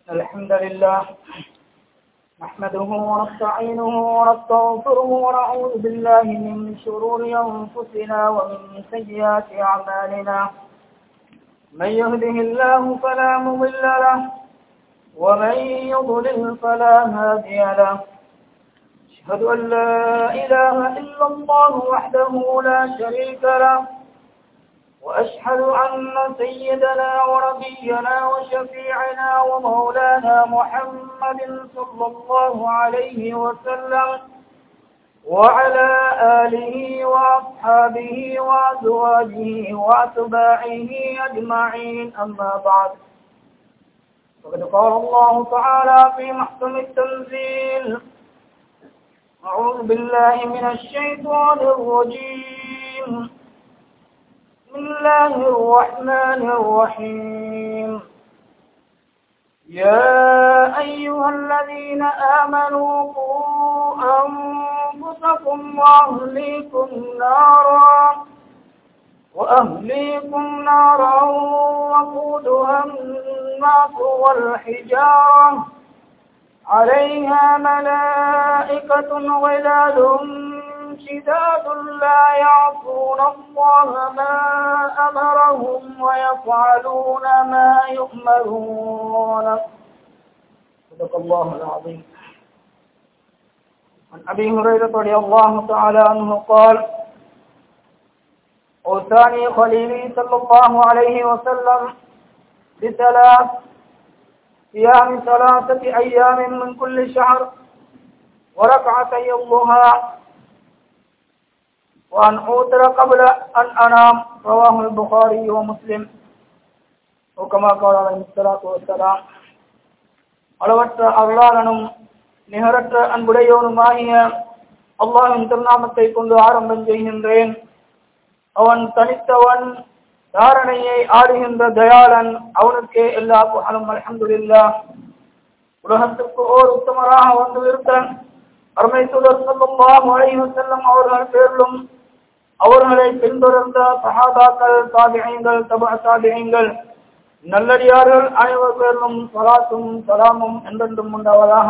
الحمد لله نحمده ونستعينه ونستغفره ونعوذ بالله من شرور أنفسنا ومن سيئات أعمالنا من يهده الله فلا مضل له ومن يضلل فلا هادي له أشهد أن لا إله إلا الله وحده لا شريك له وأشهد أن سيدنا ونبينا وشفيعنا ومولانا محمد صلى الله عليه وسلم وعلى آله وأصحابه وأزواجه وأتباعه أجمعين أما بعد وقد قال الله تعالى في محكم التنزيل أعوذ بالله من الشيطان الرجيم بسم الله الرحمن الرحيم يا أيها الذين آمنوا قوا أنفسكم وأهليكم نارا وأهليكم نارا وقودها الناس والحجارة عليها ملائكة غلال شداد لا يعصون الله ما أمرهم ويفعلون ما يؤمرون صدق الله العظيم عن أبي هريرة رضي الله تعالى عنه قال أوصاني خليلي صلى الله عليه وسلم بثلاث صيام ثلاثة أيام من كل شهر وركعتي الضحى وأن أوتر قبل أن أنام رواه البخاري ومسلم وكما قال عليه الصلاة والسلام அளவற்ற அருளாளனும் நிகரற்ற அன்புடையவனுமாகிய அல்லாஹின் திருநாமத்தை கொண்டு ஆரம்பம் செய்கின்றேன் அவன் தனித்தவன் தாரணையை ஆடுகின்ற தயாளன் அவனுக்கே எல்லா புகழும் அலமதுல்லா உலகத்துக்கு ஓர் உத்தமராக வந்து இருக்கான் அருமை சுதர் சொல்லும் செல்லும் அவர்கள் பேரிலும் அவர்களை பின்தொடர்ந்த சகாதாக்கள் சாதியங்கள் தப சாதியங்கள் நல்லடியார்கள் அனைவர் பேரிலும் சலாத்தும் சலாமும் என்றென்றும் உண்டாவதாக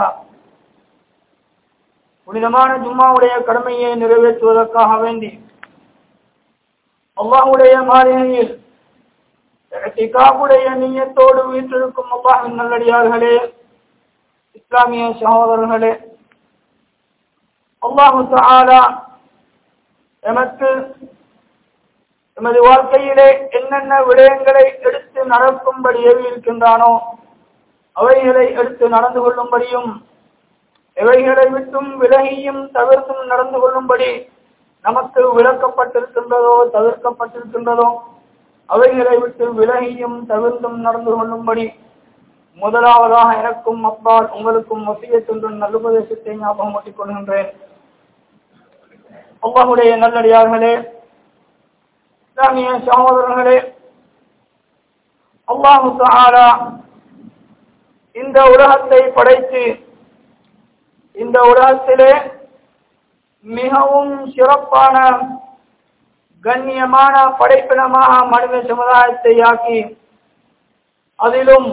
புனிதமான ஜும்மாவுடைய கடமையை நிறைவேற்றுவதற்காக வேண்டி அல்லாஹுடைய மாளிகையில் திகாவுடைய நீயத்தோடு வீற்றிருக்கும் அல்லாஹின் நல்லடியார்களே இஸ்லாமிய சகோதரர்களே அல்லாஹு தாலா எமக்கு எமது வாழ்க்கையிலே என்னென்ன விடயங்களை எடுத்து நடக்கும்படி ஏவியிருக்கின்றானோ அவைகளை எடுத்து நடந்து கொள்ளும்படியும் எவைகளை விட்டும் விலகியும் தவிர்த்தும் நடந்து கொள்ளும்படி நமக்கு விளக்கப்பட்டிருக்கின்றதோ தவிர்க்கப்பட்டிருக்கின்றதோ அவைகளை விட்டு விலகியும் தவிர்த்தும் நடந்து கொள்ளும்படி முதலாவதாக எனக்கும் அப்பால் உங்களுக்கும் வசியத்தொன்று நல்லுபதேசத்தை ஞாபகம் ஊட்டிக் கொள்கின்றேன் அல்லாஹுடைய நல்லடியார்களே இஸ்லாமிய சகோதரர்களே அல்லாஹு தாலா இந்த உலகத்தை படைத்து இந்த உலகத்திலே மிகவும் சிறப்பான கண்ணியமான படைப்பினமாக மனித சமுதாயத்தை ஆக்கி அதிலும்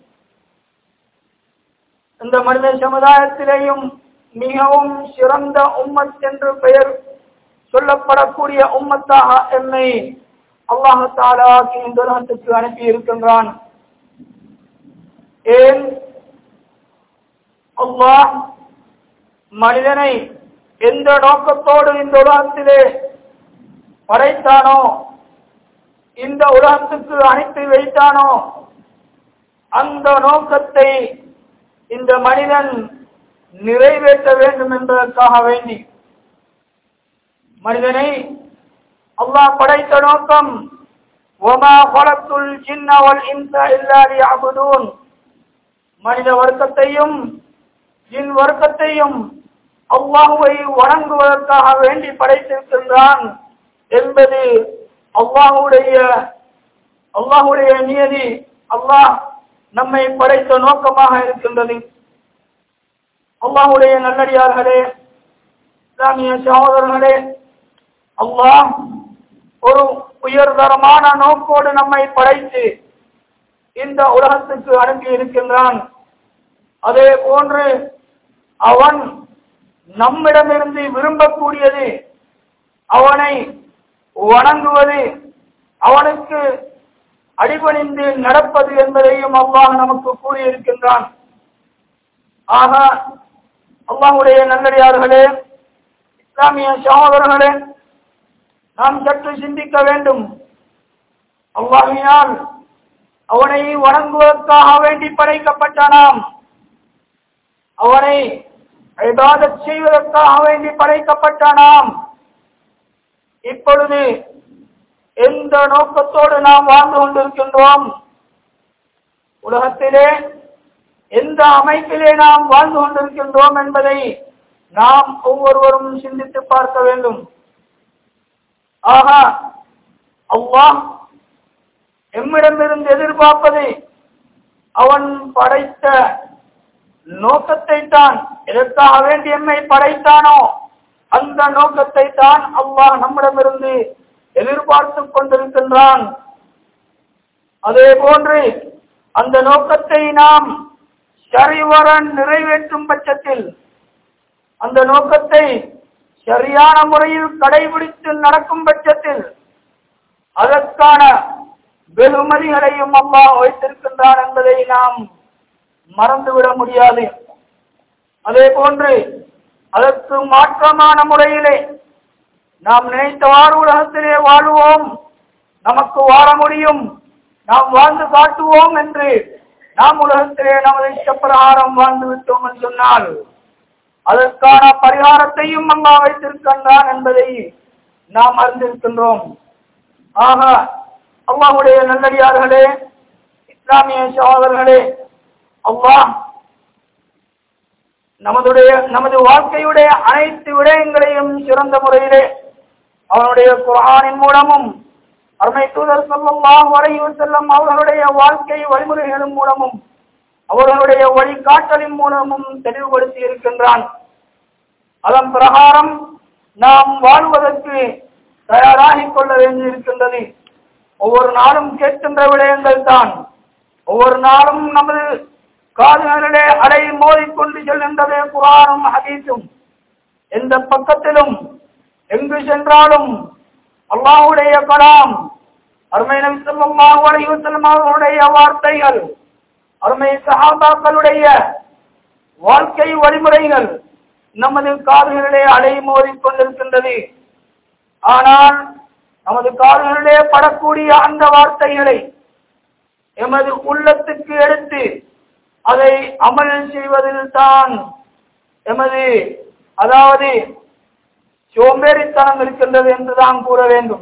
இந்த மனித சமுதாயத்திலேயும் மிகவும் சிறந்த உம்மத் என்று பெயர் சொல்லப்படக்கூடிய உம்மத்தாக என்னை அல்லாஹு தாலாக்கி இந்த உலகத்துக்கு அனுப்பி இருக்கின்றான் ஏன் அல்லாஹ் மனிதனை எந்த நோக்கத்தோடு இந்த உலகத்திலே படைத்தானோ இந்த உலகத்துக்கு அனுப்பி வைத்தானோ அந்த நோக்கத்தை இந்த மனிதன் நிறைவேற்ற வேண்டும் என்பதற்காக வேண்டி மனிதனை அல்லாஹ் படைத்த நோக்கம் ஒமா கொலத்துல் ஜின்னவல் இன்ச இல்லாதி அபுதூன் மனித வர்க்கத்தையும் ஜின் வர்க்கத்தையும் அல்லாஹுவை வணங்குவதற்காக வேண்டி படைத்திருக்கின்றான் என்பது அல்லாஹுடைய அல்லாஹுடைய நியதி அல்லாஹ் நம்மை படைத்த நோக்கமாக இருக்கின்றது அல்லாஹுடைய நல்லடியார்களே இஸ்லாமிய சகோதரர்களே அல்லாஹ் ஒரு உயர்தரமான நோக்கோடு நம்மை படைத்து இந்த உலகத்துக்கு அனுப்பி இருக்கின்றான் அதே போன்று அவன் நம்மிடமிருந்து விரும்பக்கூடியது அவனை வணங்குவது அவனுக்கு அடிபணிந்து நடப்பது என்பதையும் அல்லாஹ் நமக்கு கூறியிருக்கின்றான் ஆக அல்லாஹுடைய நல்லடியார்களே இஸ்லாமிய சகோதரர்களே நாம் சற்று சிந்திக்க வேண்டும் அல்லாஹினால் அவனை வணங்குவதற்காக வேண்டி படைக்கப்பட்ட நாம் அவனை இபாதத் செய்வதற்காக வேண்டி படைக்கப்பட்ட நாம் இப்பொழுது எந்த நோக்கத்தோடு நாம் வாழ்ந்து கொண்டிருக்கின்றோம் உலகத்திலே எந்த அமைப்பிலே நாம் வாழ்ந்து கொண்டிருக்கின்றோம் என்பதை நாம் ஒவ்வொருவரும் சிந்தித்து பார்க்க வேண்டும் ஆக அல்லாஹ் எம்மிடமிருந்து எதிர்பார்ப்பது அவன் படைத்த நோக்கத்தை தான் எதற்காக வேண்டி எம்மை படைத்தானோ அந்த நோக்கத்தை தான் அல்லாஹ் நம்மிடமிருந்து எதிர்பார்த்து கொண்டிருக்கின்றான் அதே போன்று அந்த நோக்கத்தை நாம் சரிவர நிறைவேற்றும் பட்சத்தில் அந்த நோக்கத்தை சரியான முறையில் கடைபிடித்து நடக்கும் பட்சத்தில் அதற்கான வெகுமதிகளையும் அல்லாஹ் வைத்திருக்கின்றான் என்பதை நாம் மறந்துவிட முடியாது அதே போன்று அதற்கு மாற்றமான முறையிலே நாம் நினைத்தவாறு உலகத்திலே வாழுவோம் நமக்கு வாழ முடியும் நாம் வாழ்ந்து காட்டுவோம் என்று நாம் உலகத்திலே நமது இஷ்டப்பிரகாரம் வாழ்ந்து விட்டோம் என்று சொன்னால் அதற்கான பரிகாரத்தையும் அம்மா வைத்திருக்கின்றான் என்பதை நாம் அறிந்திருக்கின்றோம் ஆக அல்லாஹுடைய நல்லடியார்களே இஸ்லாமிய சகோதரர்களே அல்லாஹ் நமதுடைய நமது வாழ்க்கையுடைய அனைத்து விடயங்களையும் சிறந்த முறையிலே அவனுடைய குரானின் மூலமும் அருமை தூதர் சொல்லலாம் வரையும் செல்லும் அவர்களுடைய வாழ்க்கை வழிமுறைகளின் மூலமும் அவர்களுடைய வழிகாட்டலின் மூலமும் தெளிவுபடுத்தி இருக்கின்றான் அதன் பிரகாரம் நாம் வாழ்வதற்கு தயாராகிக் கொள்ள வேண்டியிருக்கின்றது ஒவ்வொரு நாளும் கேட்கின்ற விடயங்கள் தான் ஒவ்வொரு நாளும் நமது காதுகளிலே அலை மோதிக்கொண்டு செல்கின்றதே குரானும் ஹதீஸும் எந்த பக்கத்திலும் எங்கு சென்றாலும் அல்லாஹுடைய கலாம் அருமை நபி ஸல்லல்லாஹு அலைஹி வஸல்லம் அவர்களுடைய வார்த்தைகள் அருமை சஹாபாக்களுடைய வாழ்க்கை வழிமுறைகள் நமது காதுகளிலே அலை மோதிக் கொண்டிருக்கின்றது ஆனால் நமது காதுகளிலே படக்கூடிய அந்த வார்த்தைகளை எமது உள்ளத்துக்கு எடுத்து அதை அமல் செய்வதில் தான் எமது அதாவது சோம்பேறித்தனம் இருக்கின்றது என்றுதான் கூற வேண்டும்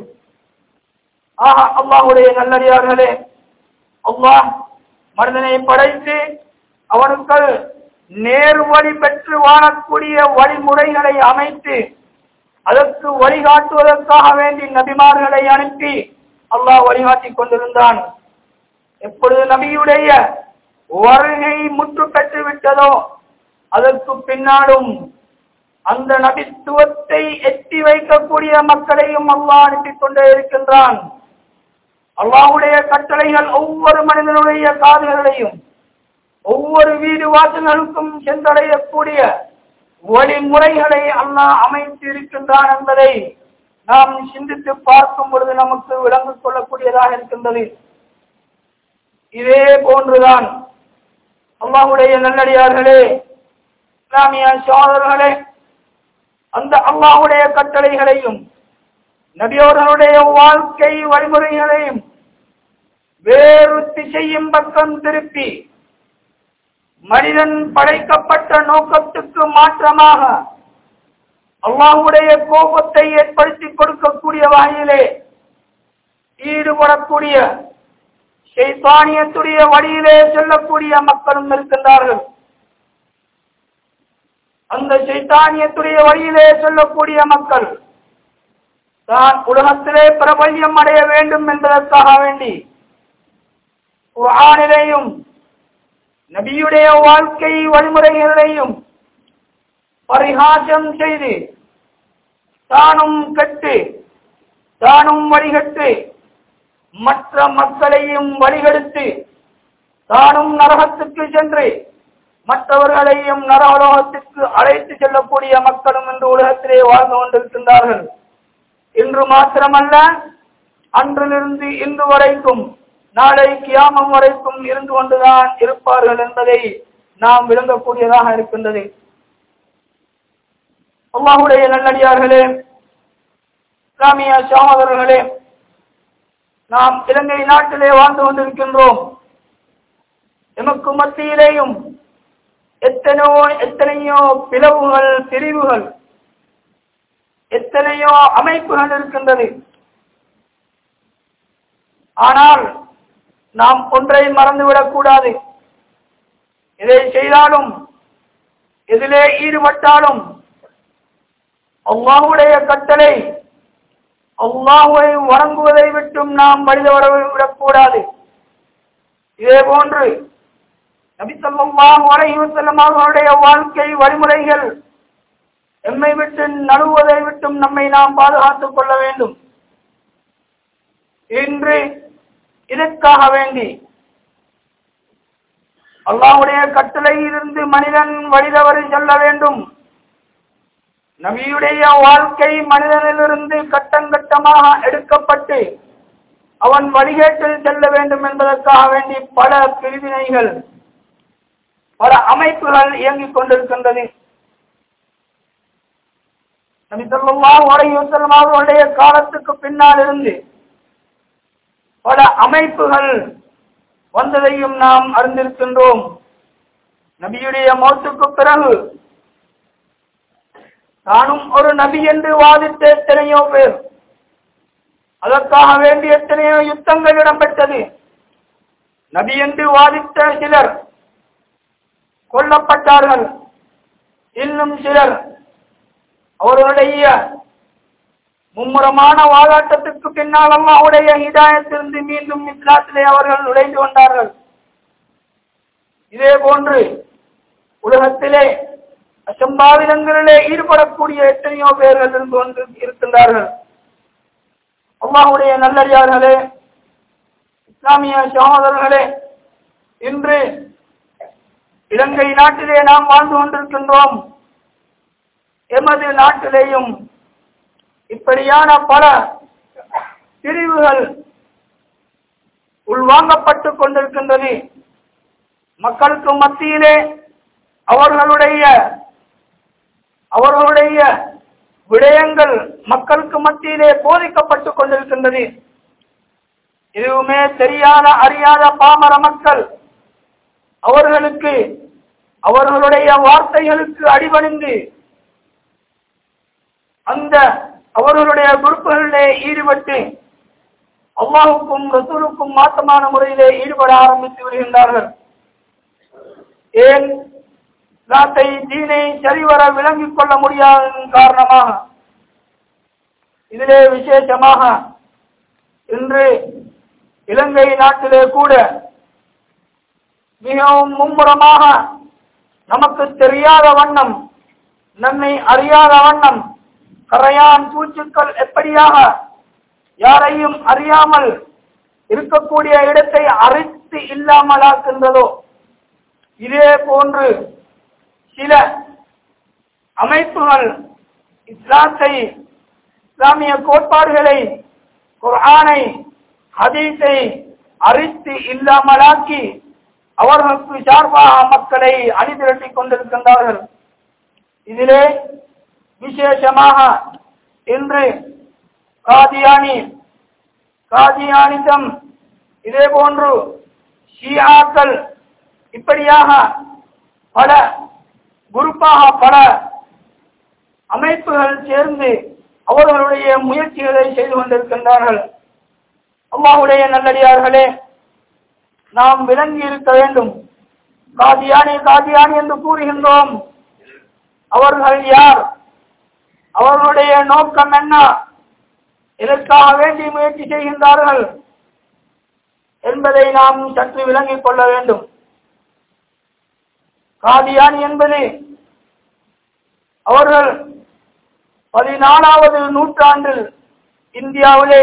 ஆஹா அல்லாஹுடைய நல்லடியார்களே அல்லாஹ் மனிதனை படைத்து அவனுக்கு நேர் வழி பெற்று வாழக்கூடிய வழிமுறைகளை அமைத்து அதற்கு வழிகாட்டுவதற்காக வேண்டி நபிமார்களை அனுப்பி அல்லாஹ் வழிகாட்டி கொண்டிருந்தான் எப்பொழுது நபியுடைய வருகை முற்று பெற்று விட்டதோ அதற்கு பின்னாலும் அந்த நபித்துவத்தை எட்டி வைக்கக்கூடிய மக்களையும் அல்லாஹ் அனுப்பிக் கொண்டே இருக்கின்றான் அல்லாஹுடைய கட்டளைகள் ஒவ்வொரு மனிதனுடைய காதுகளையும் ஒவ்வொரு வீடு வாசல்களுக்கும் சென்றடையக்கூடிய வழிமுறைகளை அல்லாஹ் அமைத்து இருக்கின்றான் என்பதை நாம் சிந்தித்து பார்க்கும் பொழுது நமக்கு விளங்கிக் கொள்ளக்கூடியதாக இருக்கின்றது இதே போன்றுதான் அல்லாஹுடைய நல்லடியார்களே இஸ்லாமிய சோதர்களே அந்த அல்லாஹுடைய கட்டளைகளையும் நபியோர்களுடைய வாழ்க்கை வழிமுறைகளையும் வேறு திசையும் பக்கம் திருப்பி மனிதன் படைக்கப்பட்ட நோக்கத்துக்கு மாற்றமாக அல்லாஹுடைய கோபத்தை ஏற்படுத்தி கொடுக்கக்கூடிய வகையிலே ஈடுபடக்கூடிய சைத்தானியத்துடைய வழியிலே செல்லக்கூடிய மக்களும் இருக்கின்றார்கள் அந்த சைத்தானியத்துடைய வழியிலே செல்லக்கூடிய மக்கள் தான் உலகத்திலே பிரபல்யம் அடைய வேண்டும் என்பதற்காக வேண்டி குரானிலேயும் நபியுடைய வாழ்க்கை வழிமுறைகளையும் பரிகாசம் செய்து தானும் கட்டு தானும் வழிகட்டு மற்ற மக்களையும் வழிகெடுத்து தானும் நரகத்துக்கு சென்று மற்றவர்களையும் நரகலோகத்திற்கு அழைத்து செல்லக்கூடிய மக்களும் இன்று உலகத்திலே வாழ்ந்து கொண்டிருக்கின்றார்கள் இன்று மாத்திரமல்ல அன்றிலிருந்து இன்று வரைக்கும் நாளை கியாமம் வரைக்கும் இருந்து கொண்டுதான் இருப்பார்கள் என்பதை நாம் விளங்கக்கூடியதாக இருக்கின்றது அல்லாஹுடைய நல்லடியார்களே இஸ்லாமிய சகோதரர்களே நாம் இலங்கை நாட்டிலே வாழ்ந்து கொண்டிருக்கின்றோம் எமக்கு மத்தியிலேயும் எத்தனையோ எத்தனையோ பிளவுகள் பிரிவுகள் எத்தனையோ அமைப்புகள் இருக்கின்றது ஆனால் நாம் ஒன்றை மறந்துவிடக் கூடாது இதை செய்தாலும் எதிலே ஈடுபட்டாலும் அல்லாஹுடைய கட்டளை அல்லாஹுவை வணங்குவதை விட்டும் நாம் வழிதவர விடக்கூடாது இதே போன்று நபிசல்லாஹு அலைஹி வஸல்லம் அவர்களுடைய வாழ்க்கை வழிமுறைகள் எம்மை விட்டு நழுவதை விட்டும் நம்மை நாம் பாதுகாத்துக் கொள்ள வேண்டும் இன்று இதற்காக வேண்டி அல்லாஹுடைய கட்டளையிலிருந்து மனிதன் வழிதவறி செல்ல வேண்டும் நபியுடைய வாழ்க்கை மனிதனிலிருந்து கட்டங்கட்டமாக எடுக்கப்பட்டு அவன் வழிகேட்டில் செல்ல வேண்டும் என்பதற்காக வேண்டி பல பிரிவினைகள் பல அமைப்புகள் இயங்கிக் கொண்டிருக்கின்றது நபி ஸல்லல்லாஹு அலைஹி வஸல்லம் அவர்களுடைய காலத்துக்கு பின்னால் இருந்து பல அமைப்புகள் வந்ததையும் நாம் அறிந்திருக்கின்றோம் நபியுடைய மௌத்துக்கு பிறகு தானும் ஒரு நபி என்று வாதித்த எத்தனையோ பேர் அதற்காக வேண்டி எத்தனையோ யுத்தங்கள் இடம்பெற்றது நபி என்று வாதித்த சிலர் கொல்லப்பட்டார்கள் இன்னும் சிலர் அவர்களுடைய மும்முரமான வாதாட்டத்துக்கு பின்னால் அல்லாஹுடைய ஹிதாயத்திலிருந்து மீண்டும் இஸ்லாத்திலே அவர்கள் நுழைந்து கொண்டார்கள் இதே போன்று உலகத்திலே அசம்பாவிதங்களிலே ஈடுபடக்கூடிய எத்தனையோ பேர்கள் இருந்து கொண்டு இருக்கின்றார்கள் அல்லாஹுடைய நல்லடியார்களே இஸ்லாமிய சகோதரர்களே இன்று இலங்கை நாட்டிலே நாம் வாழ்ந்து கொண்டிருக்கின்றோம் எமது நாட்டிலேயும் இப்படியான பல பிரிவுகள் உள்வாங்கப்பட்டு கொண்டிருக்கின்றது மக்களுக்கு மத்தியிலே அவர்களுடைய அவர்களுடைய விடயங்கள் மக்களுக்கு மத்தியிலே போதிக்கப்பட்டு கொண்டிருக்கின்றது எதுவுமே தெரியாத அறியாத பாமர மக்கள் அவர்களுக்கு அவர்களுடைய வார்த்தைகளுக்கு அடிபணிந்து அந்த அவர்களுடைய குரூப்புகளிலே ஈடுபட்டு அல்லாஹுக்கும் ரசூலுக்கும் மாற்றமான முறையிலே ஈடுபட ஆரம்பித்து விடுகின்றார்கள் ஏன் நாட்டை தீனை சரிவர விளங்கிக் கொள்ள முடியாததன் காரணமாக இதிலே விசேஷமாக இன்று இலங்கை நாட்டிலே கூட மிகவும் மும்முரமாக நமக்கு தெரியாத வண்ணம் நம்மை அறியாத வண்ணம் கரையான் பூச்சுக்கள் எப்படியாக யாரையும் அறியாமல் இருக்கக்கூடிய இடத்தை அரைத்து இல்லாமலாக்கின்றதோ இதே போன்று சில அமைப்புகள் இஸ்லாத்தை இஸ்லாமிய கோட்பாடுகளை குர்ஆனை ஹதீஸை அரித்து இல்லாமலாக்கி அவர்களுக்கு சார்பாக மக்களை அணிதிரட்டிக் கொண்டிருக்கின்றார்கள் இதிலே விசேஷமாக இன்று காதியானி காதியானிசம் இதே போன்று ஷியாக்கள் இப்படியாக பல குரூப்பாக பல அமைப்புகள் சேர்ந்து அவர்களுடைய முயற்சிகளை செய்து கொண்டிருக்கின்றார்கள் அம்மாவுடைய நல்லடியார்களே நாம் விளங்கி இருக்க வேண்டும் காதியானி காதியானி என்று கூறுகின்றோம் அவர்கள் யார் அவர்களுடைய நோக்கம் என்ன இதற்காக வேண்டி முயற்சி செய்கின்றார்கள் என்பதை நாம் சற்று விளங்கிக் கொள்ள வேண்டும் காதியானி என்பது அவர்கள் பதினாலாவது நூற்றாண்டில் இந்தியாவிலே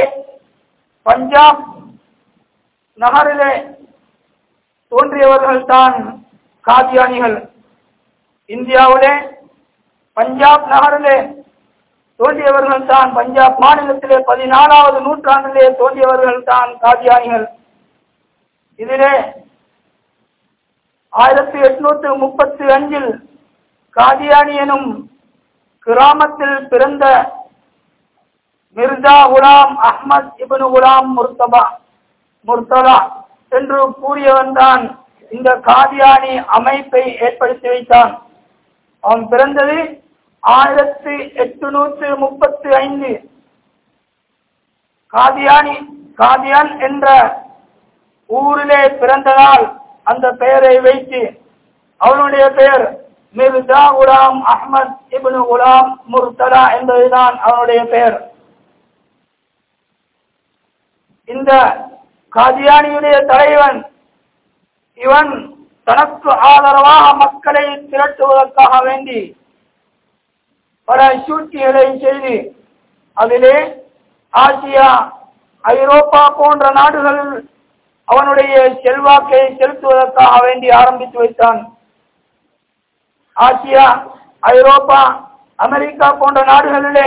பஞ்சாப் நகரிலே தோன்றியவர்கள் தான் காதியானிகள் இந்தியாவிலே பஞ்சாப் நகரிலே தோன்றியவர்கள் தான் பஞ்சாப் மாநிலத்திலே பதினாலாவது நூற்றாண்டிலே தோன்றியவர்கள் தான் காதியானிகள் இதிலே ஆயிரத்தி எட்நூத்தி முப்பத்தி அஞ்சில் காதியானி எனும் கிராமத்தில் பிறந்த மிர்சா குலாம் அஹ்மத் இப்னு குலாம் முர்த்தபா முர்த்தலா என்று கூறியவன் தான் இந்த காதியானி அமைப்பை ஏற்படுத்தி வைத்தான் அவன் பிறந்தது ஆயிரத்தி எட்டுநூற்று முப்பத்தி ஐந்து காதியானி காதியான் என்ற ஊரிலே பிறந்ததால் அந்த பெயரை வைத்து அவனுடைய பெயர் மிர்சா குலாம் அஹ்மத் இப்னு குலாம் முர்தலா என்பதுதான் அவனுடைய பெயர் இந்த காதியானியுடைய தலைவன் இவன் தனக்கு ஆதரவாக மக்களை திரட்டுவதற்காக வேண்டி பல சூழ்ச்சிகளை செய்து அதிலே ஆசியா ஐரோப்பா போன்ற நாடுகளில் அவனுடைய செல்வாக்கை செலுத்துவதற்காக வேண்டி ஆரம்பித்து வைத்தான் ஆசியா ஐரோப்பா அமெரிக்கா போன்ற நாடுகளிலே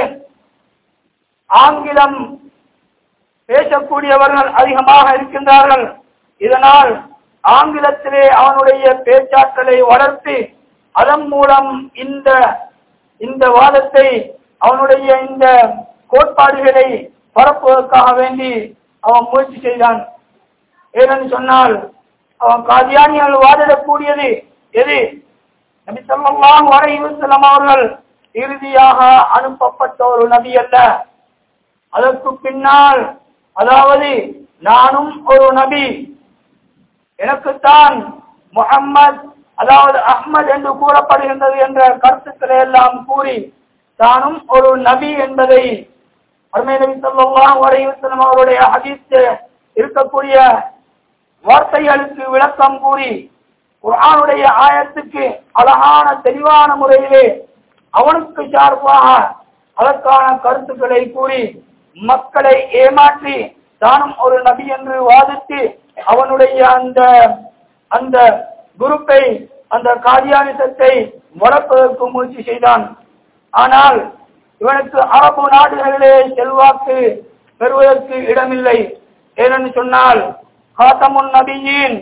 ஆங்கிலம் பேசக்கூடியவர்கள் அதிகமாக இருக்கின்றார்கள் இதனால் ஆங்கிலத்திலே அவனுடைய பேச்சாற்றலை வளர்த்து அதன் மூலம் இந்த இந்த வாதத்தை அவனுடைய இந்த கோட்பாடுகளை பரப்புவதற்காக வேண்டி அவன் முயற்சி செய்தான் ஏனென்று சொன்னால் அவன் காதியானிகள் வாதிடக்கூடியது எது நபி ஸல்லல்லாஹு அலைஹி வஸல்லம் அவர்கள் இறுதியாக அனுப்பப்பட்ட ஒரு நபி அல்ல அதற்கு பின்னால் அதாவது நானும் ஒரு நபி எனக்குத்தான் முகம்மது அதாவது அஹ்மத் என்று கூறப்படுகின்றது என்ற கருத்துக்களை எல்லாம் கூறி தானும் ஒரு நபி என்பதை அருமை நபி ஸல்லல்லாஹு அலைஹி வஸல்லம் அவருடைய ஹதீஸ் இருக்கக்கூடிய வார்த்தைகளுக்கு விளக்கம் கூறி குர்ஆனுடைய ஆயத்துக்கு அழகான தெளிவான முறையிலே அவனுக்கு சார்பாக அதற்கான கருத்துக்களை கூறி மக்களை ஏமாற்றி தானும் ஒரு நபி என்று வாதித்து அவனுடைய அந்த அந்த குருப்பை அந்த காதியானிசத்தை வளர்ப்பதற்கு முயற்சி செய்தான் ஆனால் இவனுக்கு அரபு நாடுகளிலே செல்வாக்கு பெறுவதற்கு இடமில்லை ஏனென்று சொன்னால் காத்தமுன் நபியின்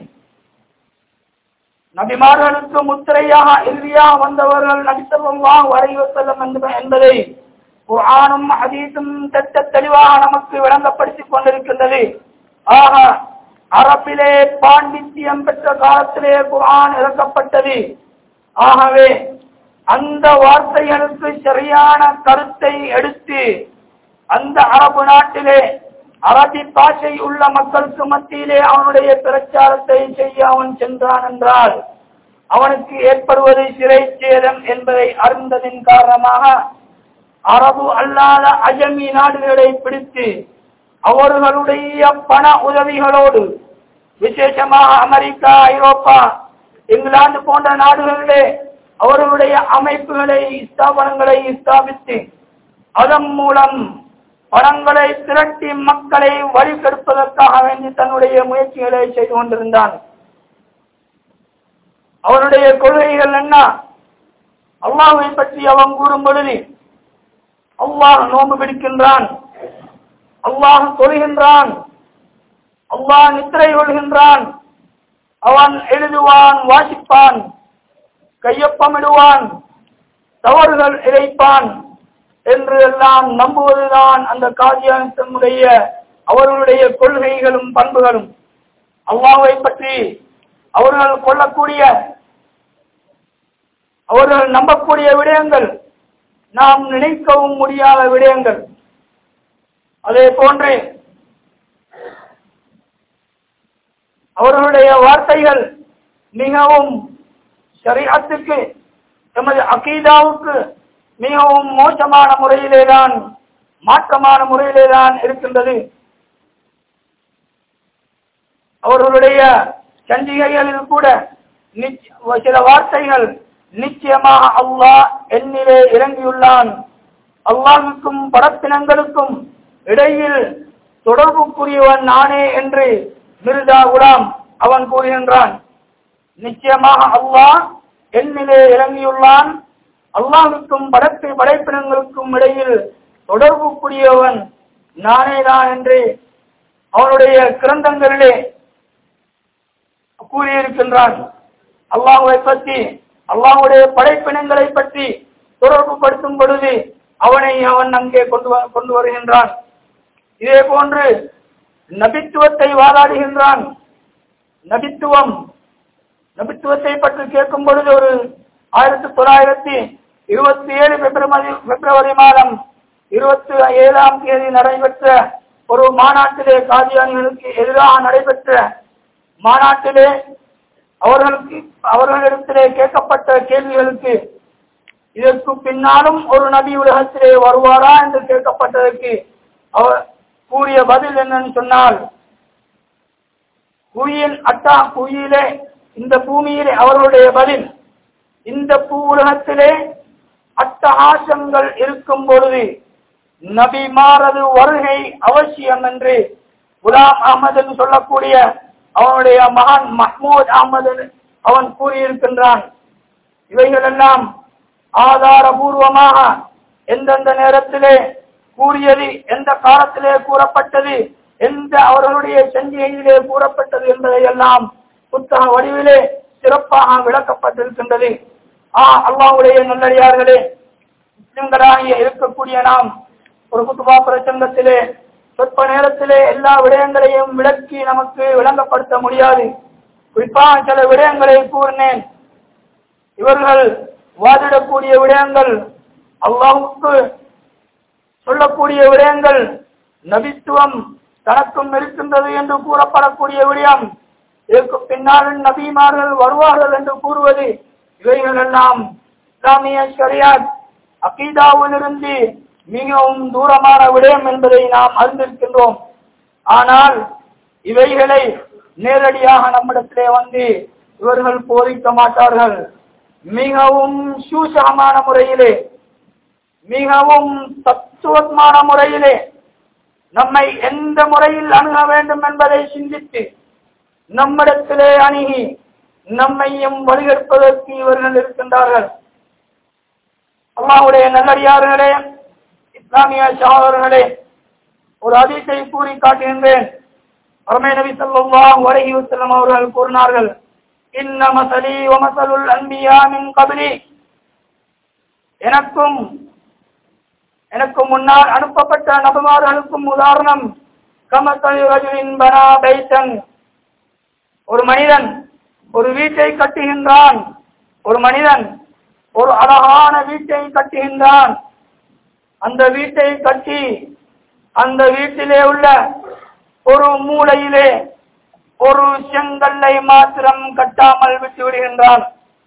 நபிமார்களுக்கு முத்திரையாக இறுதியாக வந்தவர்கள் நபித்தல்லாம் வரைவு செல்லும் என்பதை குர்ஆனும் ஹதீஸும் திட்ட தெளிவாக நமக்கு விளங்கப்படுத்திக் கொண்டிருக்கின்றது ஆக அரபிலே பாண்டித்யம் பெற்ற காலத்திலே குர்ஆன் இறக்கப்பட்டது ஆகவே அந்த வார்த்தைகளுக்கு சரியான கருத்தை எடுத்து அந்த அரபு நாட்டிலே அரபி பாஷை உள்ள மக்களுக்கு மத்தியிலே அவனுடைய பிரச்சாரத்தை செய்ய அவன் சென்றான் என்றால் அவனுக்கு ஏற்படுவது சிறை சேதம் என்பதை அறிந்ததின் காரணமாக அரபு அல்லாத அஜமி நாடுகளை பிடித்து அவர்களுடைய பண உதவிகளோடு விசேஷமாக அமெரிக்கா ஐரோப்பா இங்கிலாந்து போன்ற நாடுகளிலே அவர்களுடைய அமைப்புகளை ஸ்தாபனங்களை ஸ்தாபித்து அதன் மூலம் பணங்களை திரட்டி மக்களை வழிகெடுப்பதற்காக வேண்டி தன்னுடைய முயற்சிகளை செய்து கொண்டிருந்தான் அவருடைய கொள்கைகள் என்ன அல்லாஹை பற்றி அவன் கூறும் பொழுது அல்லாஹ் நோம்பு பிடிக்கின்றான் அல்லாஹ் தொழுகின்றான் அல்லாஹ் நித்திரை கொள்கின்றான் அவன் எழுதுவான் வாசிப்பான் கையொப்பமிடுவான் தவறுகள் இழைப்பான் என்று எல்லாம் நம்புவதுதான் அந்த காதியானத்தினுடைய அவர்களுடைய கொள்கைகளும் பண்புகளும் அல்லாவை பற்றி அவர்கள் கொள்ளக்கூடிய அவர்கள் நம்பக்கூடிய விடயங்கள் நாம் நினைக்கவும் முடியாத விடயங்கள் அதே போன்று அவர்களுடைய வார்த்தைகள் மிகவும் ஷரீஅத்துக்கு எமது அகீதாவுக்கு மிகவும் மோசமான முறையிலே தான் மாற்றமான முறையிலே தான் இருக்கின்றது அவர்களுடைய சஞ்சிகைகளில் கூட நிச்ச- சில வார்த்தைகள் நிச்சயமாக அல்லாஹ் என்னிலே இறங்கியுள்ளான் அல்லாஹுக்கும் படப்பினங்களுக்கும் இடையில் தொடர்புக்குரியவன் நானே என்று மிர்தா குலாம் அவன் கூறுகின்றான் நிச்சயமாக அல்லாஹ் என்னிலே இறங்கியுள்ளான் அல்லாஹுக்கும் படைப்பு படைப்பினங்களுக்கும் இடையில் தொடர்பு கூடியவன் நானே தான் என்று அவனுடைய கிரந்தங்களிலே கூறியிருக்கின்றான் அல்லாஹுவை பற்றி அல்லாஹுடைய படைப்பினங்களை பற்றி தொடர்பு படுத்தும் பொழுது அவனை அவன் அங்கே கொண்டு வ- கொண்டு வருகின்றான் இதே போன்று நபித்துவத்தை வாதாடுகின்றான் நபித்துவம் நபித்துவத்தை பற்றி கேட்கும் பொழுது ஒரு ஆயிரத்தி தொள்ளாயிரத்தி இருபத்தி ஏழு பிப்ரவரி பிப்ரவரி மாதம் இருபத்தி ஏழாம் தேதி நடைபெற்ற ஒரு மாநாட்டிலே காதியானிகளுக்கு எதிராக நடைபெற்ற மாநாட்டிலே அவர்களுக்கு அவர்களிடத்திலே கேட்கப்பட்ட கேள்விகளுக்கு இதற்கு பின்னாலும் ஒரு நபி உலகத்திலே வருவாரா என்று கேட்கப்பட்டதற்கு அவர் கூறிய பதில் என்னன்னு சொன்னால் புவியின் அட்டா புவியிலே இந்த பூமியிலே அவர்களுடைய பதில் இந்த பூ உலகத்திலே அட்டகாசங்கள் இருக்கும் பொழுது நபிமாரது வருகை அவசியம் என்று குலாம் அகமது என்று சொல்லக்கூடிய அவனுடைய மகன் மஹ்மூத் அகமது அவன் கூறியிருக்கின்றான் இவைகளெல்லாம் ஆதாரபூர்வமாக எந்தெந்த நேரத்திலே கூறியது எந்த காலத்திலே கூறப்பட்டது எந்த அவர்களுடைய சஞ்சிகையிலே கூறப்பட்டது என்பதை எல்லாம் புத்தக வடிவிலே சிறப்பாக விளக்கப்பட்டிருக்கின்றது ஆ அல்லாஹ்வுடைய நல்லடியார்களே முஸ்லிம்களாகிய இருக்கக்கூடிய நாம் ஒரு குத்துபா பிரசங்கத்திலே சொற்ப நேரத்திலே எல்லா விடயங்களையும் விளக்கி நமக்கு விளங்கப்படுத்த முடியாது குறிப்பாக சில விடயங்களை கூறினேன் இவர்கள் வாதிடக்கூடிய விடயங்கள் அல்லாஹுக்கு சொல்லக்கூடிய விடயங்கள் நபித்துவம் தனக்கும் இருக்கின்றது என்று கூறப்படக்கூடிய விடயம் இதற்கு பின்னால் நபிமார்கள் வருவார்கள் என்று கூறுவது இவைகள் எல்லாம் இஸ்லாமிய ஷரியாத் அகீதாவிலிருந்து மிகவும் தூரமான விடயம் என்பதை நாம் அறிந்திருக்கின்றோம் ஆனால் இவைகளை நேரடியாக நம்மிடத்திலே வந்து இவர்கள் போதிக்க மாட்டார்கள் மிகவும் சூசகமான முறையிலே மிகவும் தத்துவமான முறையிலே நம்மை எந்த முறையில் அணுக வேண்டும் என்பதை சிந்தித்து நம்மிடத்திலே அணுகி நம்மையும் வழிகெடுப்பதற்கு இவர்கள் இருக்கின்றார்கள் அல்லாஹ்வுடைய நல்லடியார்களே இஸ்லாமிய சகோதரர்களே ஒரு அதிசை கூறி காட்டுகின்றேன் அருமை நபி ஸல்லல்லாஹு அலைஹி வஸல்லம் அவர்கள் கூறினார்கள் இன்ன மசலி வ மசலுல் அன்பியா மின் கப்லி எனக்கும் எனக்கு முன்னால் அனுப்பப்பட்ட நபமார்களுக்கும் உதாரணம் கமசலி ரஜுலின் பனா பைத்தன் ஒரு மனிதன் ஒரு வீட்டை கட்டுகின்றான் ஒரு மனிதன் ஒரு அழகான வீட்டை கட்டுகின்றான் அந்த வீட்டை கட்டி அந்த வீட்டிலே உள்ள ஒரு மூலையிலே ஒரு செங்கல்லை மாத்திரம் கட்டாமல் விட்டு விடுகின்றான்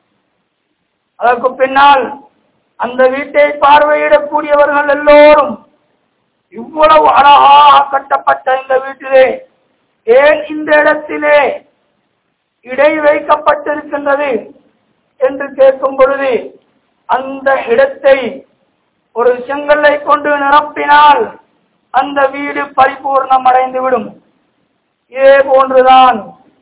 அதற்கு பின்னால் அந்த வீட்டை பார்வையிடக்கூடியவர்கள் எல்லோரும் இவ்வளவு அழகாக கட்டப்பட்ட இந்த வீட்டிலே ஏன் இந்த இடத்திலே இடை வைக்கப்பட்டிருக்கின்றது என்று கேட்கும் பொழுது அந்த இடத்தை ஒரு செங்கல்லை கொண்டு நிரப்பினால் அந்த வீடு பரிபூர்ணம் அடைந்துவிடும் இதே போன்றுதான்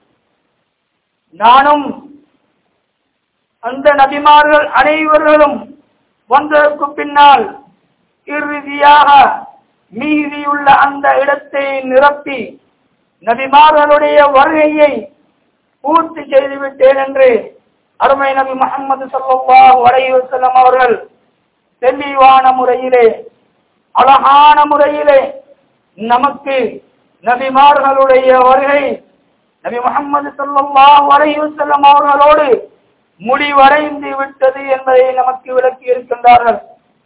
நானும் அந்த நபிமார்கள் அனைவர்களும் வந்ததற்கு பின்னால் இறுதியாக மீதியுள்ள அந்த இடத்தை நிரப்பி நபிமார்களுடைய வருகையை பூர்த்தி செய்துவிட்டேன் என்று அருமை நபி முகமது ஸல்லல்லாஹு அலைஹி வஸல்லம் அவர்கள் தெளிவான முறையிலே அழகான முறையிலே நமக்கு நபிமார்களுடைய வருகை நபி முகமது ஸல்லல்லாஹு அலைஹி வஸல்லம் அவர்களோடு முடிவடைந்து விட்டது என்பதை நமக்கு விளக்கி இருக்கின்றார்கள்